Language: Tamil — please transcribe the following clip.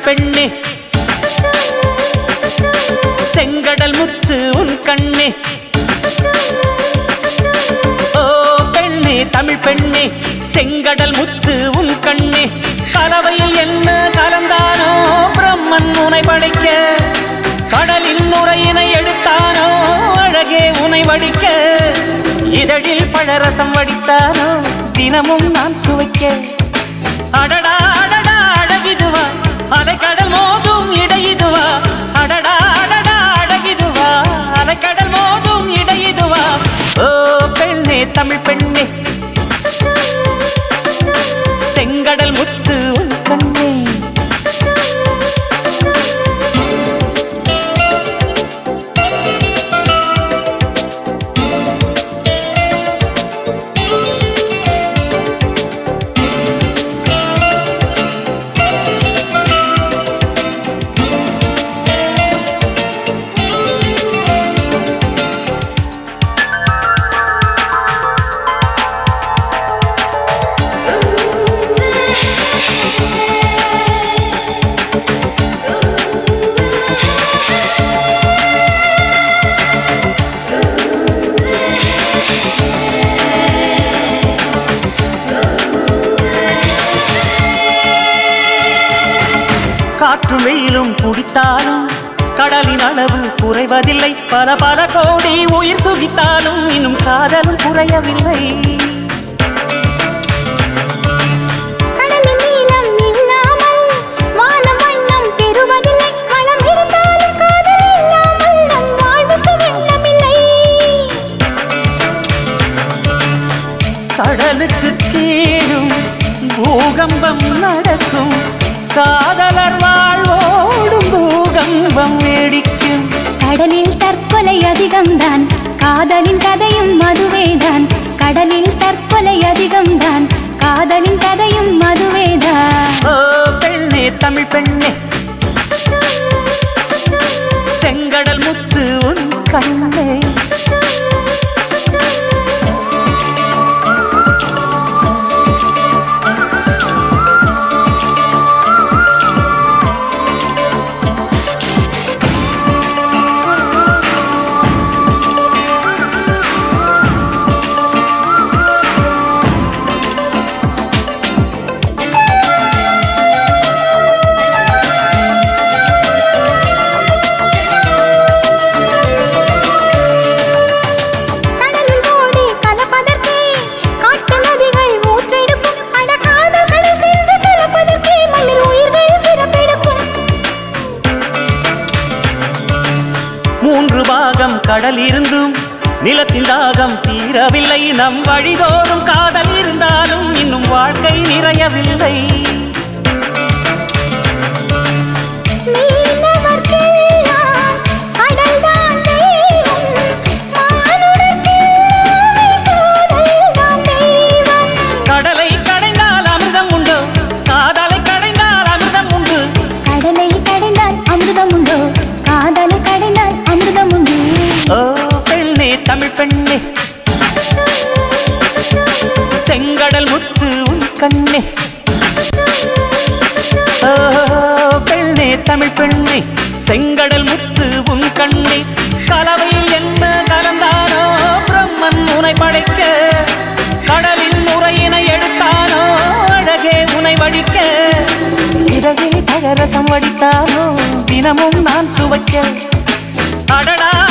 தமிழ் பெண்ணே செங்கடல் முத்து உன் கண்ணே ஓ பெண்ணே தமிழ் பெண்ணே செங்கடல் முத்து உன் கண்ணே கலவையில் என்ன கலந்தானோ பிரம்மன் உனை படைக்க கடலின் நுரையினை எடுத்தானோ அழகே உனை வடிக்க இதழில் பழரசம் வடித்தானோ தினமும் நான் சுவைக்க அடடா அடடா அழகிதுவா அலைக்கடல் மோதும் இடையிதுவா அடடா அடடா அழகிதுவா அலைக்கடல் மோதும் இடையிதுவா ஓ பெண்ணே தமிழ் பெண்ணே செங்கடல் முத்து உன் கண்ணே காற்றும் வெயிலும் குடித்தாலும் கடலின் அளவு குறைவதில்லை பல பல கோடி உயிர் சுகித்தாலும் இன்னும் காதலும் குறையவில்லை கடலின் நீளம் இல்லாமல் வானம் வண்ணம் பெறுவதில்லை களம் இருந்தாலும் காதல் இல்லாமல் நம் வாழ்வுக்கு வண்ணமில்லை கடலுக்கு கீழும் பூகம்பம் நடக்கும் காதலர் வாழ்வோடும் பூகம்பம் நீடிக்கும் கடலில் தற்கொலை அதிகம்தான் காதலின் கதையும் மதுவேதான் கடலில் தற்கொலை அதிகம்தான் காதலின் கதையும் மதுவேதான் ஓ பெண்ணே தமிழ் பெண்ணே செங்கடல் முத்து உன் கண்ணே கடலில் ஓடி கலப்பதற்கே காட்டு நதிகள் ஊற்றெடுக்கும் அட காதல் கடல் சென்று கலப்பதற்கே மண்ணில் உயிர்கள் பிறப்பெடுக்கும் மூன்று பாகம் கடல் இருந்தும் நிலத்தின் தாகம் தீரவில்லை நம் வழிதோறும் காதல் இருந்தாலும் இன்னும் வாழ்க்கை நிறையவில்லை மீனவர்க்கெல்லாம் கடல்தான் தெய்வம் மானுடர்க்கெல்லாமே காதல்தான் தெய்வம் கடலை கடைந்தால் அமிர்தம் உண்டு காதலை கடைந்தால் அமிர்தம் உண்டு கடலை கடைந்தால் அமிர்தம் உண்டோ காதலை கடைந்தால் அமிர்தம் உண்டு ஓ பெண்ணே தமிழ் பெண்ணே செங்கடல் முத்து உன் கண்ணே ஓ பெண்ணே தமிழ் பெண்ணே செங்கடல் முத்து உன் கண்ணே கலவையில் என்ன கலந்தானோ பிரம்மன் உனை படைக்க கடலின் முறையினை எடுத்தானோ அழகே உனை வடிக்க இதழில் பழரசம் வடித்தானோ தினமும் நான் சுவைக்க அடடா